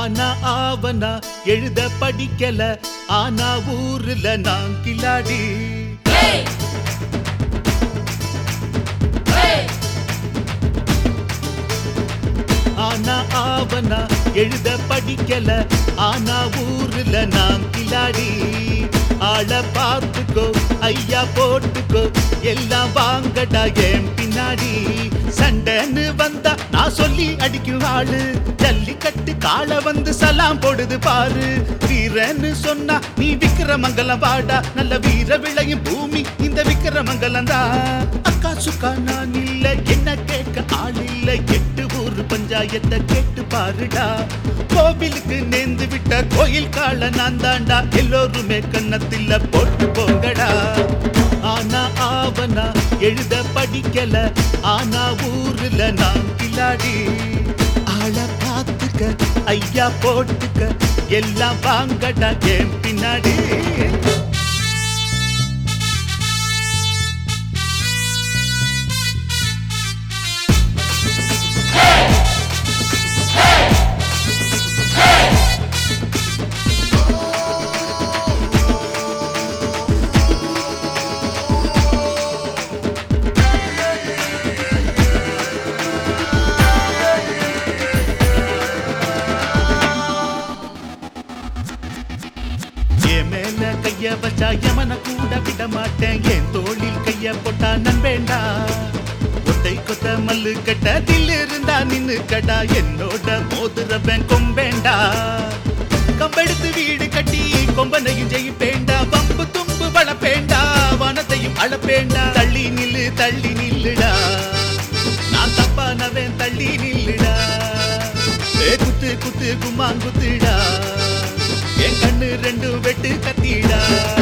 ஆனா ஆவனா எழுத படிக்கல ஆனா ஊர்ல நான் கில்லாடி Hey! Hey! ஆனா ஆவனா எழுத படிக்கல ஆனா ஊர்ல நான் கில்லாடி ஆள பார்த்துக்கோ ஐயா போட்டுக்கோ எல்லாம் வாங்கடா என் பின்னாடி சண்டைன்னு வந்தா நான் சொல்லி அடிக்கும் ஆளு ஜல்லிக்கட்டு காளை வந்து சலாம் போடுது பாரு வீரன்னு சொன்னா நீ விக்கிரமங்கலம் வாடா நல்ல வீர விளையும் பூமி இந்த விக்கிரமங்கலம் தான் அக்கா சுக்கா நான் இல்ல என்ன கேட்க ஆள் இல்ல எட்டு ஊர் பஞ்சாயத்தை கேட்டு பாருடா கோவிலுக்கு நேர்ந்து விட்ட கோயில் கால நான் தாண்டா எல்லோருமே கன்னத்தில போட்டு போங்கடா ஆனா ஆவனா எழுத படிக்கல ஆனா ஊர்ல நான் கில்லாடி ஆள பார்த்துக்க ஐயா போட்டுக்க எல்லாம் வாங்கடா என் பின்னாடி என் மேல கைய வச்சா யமன கூட விட மாட்டேன் என் தோளில் கைய போட்டா நன் வேண்டா ஒத்தை கொத்த மல்லு கட்ட தில் இருந்தா நின்னு கடா என்னோட மோதுறவன் கொம்பேண்டா கம்பெடுத்து வீடு கட்டி கொம்பனையும் ஜெயிப்பேண்டா பம்பு தும்பு வளப்பேண்டா வனத்தையும் அளப்பேண்டா தள்ளி நில்லு தள்ளி நில்லுடா நான் தப்பானவன் தள்ளி நில்லுடா ஏ குத்து குத்து கும்மாங்குத்துடா என் கண்ணு ரெண்டு வெட்டு கத்திடா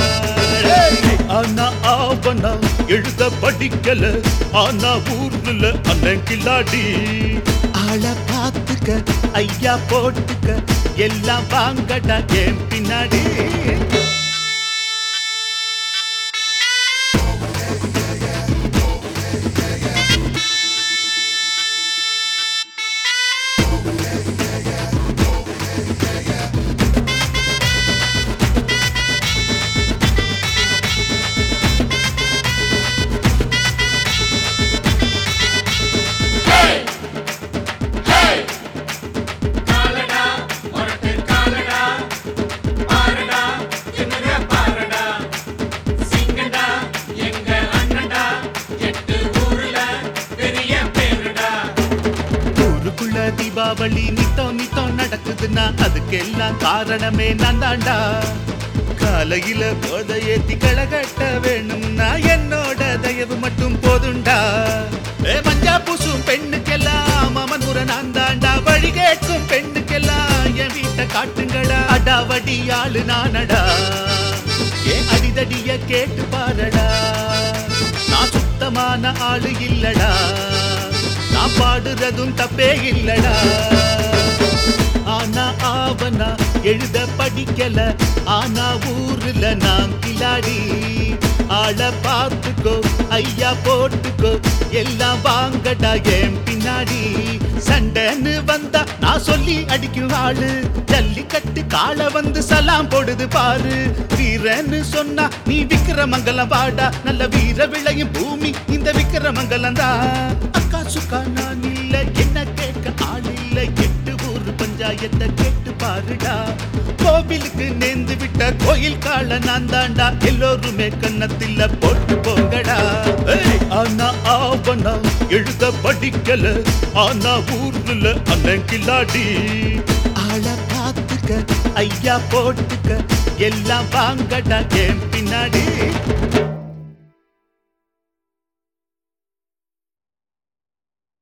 ஆனா ஆவனா எழுத படிக்கல ஆனா ஊர்ல அண்ணன் கில்லாடி ஆள பார்த்துக்க ஐயா போட்டுக்க எல்லாம் வாங்கடா என் பின்னாடி Hey! Hey! காலடா உனக்கு காலடா பாருடா திமிர பாருடா சிங்கடா எங்க அண்ணன்டா எட்டு ஊர்ல பெரிய பேருடா ஊருக்குள்ள தீபாவளி நித்தம் நித்தம் நடக்குதுன்னா அதுக்கெல்லாம் காரணமே நான் தாண்டா காலையில போத ஏத்தி களகட்ட வேணும்னா என்னோட தயவு மட்டும் போதுண்டா ஏ மஞ்சா பூசும் பெண்ணுக்கெல்லாம் மாமன் முறை நான் தாண்டா வழி கேட்கும் பெண்ணுக்கெல்லாம் என் வீட்டை காட்டுங்கடா அடாவடி ஆளு நானடா ஏன் அடிதடிய கேட்டு பாரடா நான் சுத்தமான ஆளு இல்லடா நான் பாடுறதும் தப்பே இல்லடா ஆனா ஆவனா எழுத படிக்கல ஆனா ஊர்ல நான் கில்லாடி ஆள பார்த்துக்கோ ஐயா போட்டுக்கோ எல்லாம் வாங்கடா என் பின்னாடி சண்டைன்னு வந்தா நான் சொல்லி அடிக்கும் ஆளு ஜல்லிக்கட்டு காளை வந்து சலாம் போடுது பாரு வீரன்னு சொன்னா நீ விக்கிரமங்கலம் வாடா நல்ல வீர விளையும் பூமி இந்த விக்கிரமங்கலம் தான் அக்கா சுக்கா நான் இல்ல என்ன கேட்க ஆள் இல்ல எட்டு ஊர் பஞ்சாயத்தை கேட்டு பாருடா கோவிலுக்கு நேர்ந்து விட்ட கோயில் கால நான் தாண்டா எல்லோருமே கன்னத்தில போட்டு போங்கடா ஏய், ஆனா ஆவனா எழுத படிக்கல ஆனா ஊர்ல அண்ணன் கில்லாடி ஆள பார்த்துக்க ஐயா போட்டுக்க எல்லாம் வாங்கடா என் பின்னாடி